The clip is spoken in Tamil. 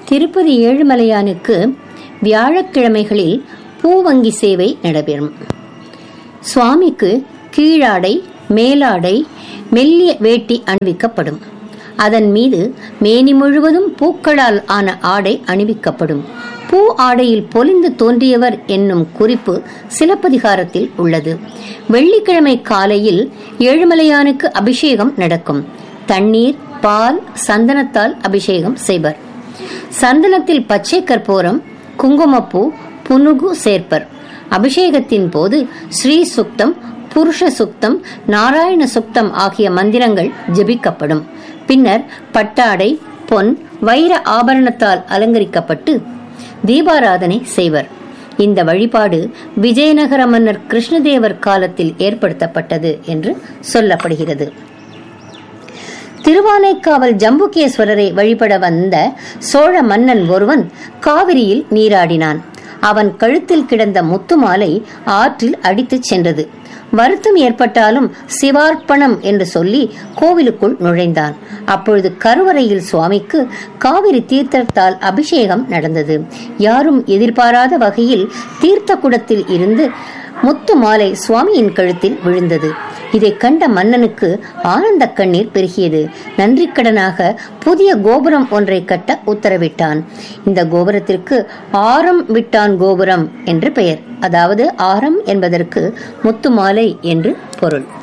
திருப்பதி ஏழுமலையானுக்கு வியாழக்கிழமைகளில் பூவங்கி சேவை நடைபெறும் சுவாமிக்கு கீழாடை மேலாடை மெல்லிய வேட்டி அணிவிக்கப்படும் அதன் மீது மேனி முழுவதும் பூக்களால் ஆன ஆடை அணிவிக்கப்படும் பூ ஆடையில் பொலிந்து தோன்றியவர் என்னும் குறிப்பு சிலப்பதிகாரத்தில் உள்ளது வெள்ளிக்கிழமை காலையில் ஏழுமலையானுக்கு அபிஷேகம் நடக்கும் தண்ணீர் பால் சந்தனத்தால் அபிஷேகம் செய்வர் சந்தனத்தில் பச்சை கற்பூரம் குங்குமப்பூ புனுகு சேர்ப்பர் அபிஷேகத்தின் போது ஸ்ரீ சுக்தம் புருஷ சுக்தம் நாராயண சுக்தம் ஆகிய மந்திரங்கள் ஜெபிக்கப்படும் பின்னர் பட்டாடை பொன் வைர ஆபரணத்தால் அலங்கரிக்கப்பட்டு தீபாராதனை செய்வர் இந்த வழிபாடு விஜயநகர மன்னர் கிருஷ்ணதேவர் காலத்தில் ஏற்படுத்தப்பட்டது என்று சொல்லப்படுகிறது திருவானைக்காவல் ஜம்புகேஸ்வரரை வழிபட வந்த சோழ மன்னன் ஒருவன் காவிரியில் நீராடினான் அவன் கழுத்தில் கிடந்த முத்துமாலை ஆற்றில் அடித்துச் சென்றது வருத்தம் ஏற்பட்டாலும் சிவார்ப்பணம் என்று சொல்லி கோவிலுக்குள் நுழைந்தான் அப்பொழுது கருவறையில் சுவாமிக்கு காவிரி தீர்த்தத்தால் அபிஷேகம் நடந்தது யாரும் எதிர்பாராத வகையில் தீர்த்த குடத்தில் இருந்து முத்து மாலை சுவாமியின் கழுத்தில் விழுந்தது இதை கண்ட மன்னனுக்கு ஆனந்த கண்ணீர் பெருகியது நன்றிக்கடனாக புதிய கோபுரம் ஒன்றை கட்ட உத்தரவிட்டான் இந்த கோபுரத்திற்கு ஆரம் விட்டான் கோபுரம் என்று பெயர் அதாவது ஆரம் என்பதற்கு முத்துமாலை என்று பொருள்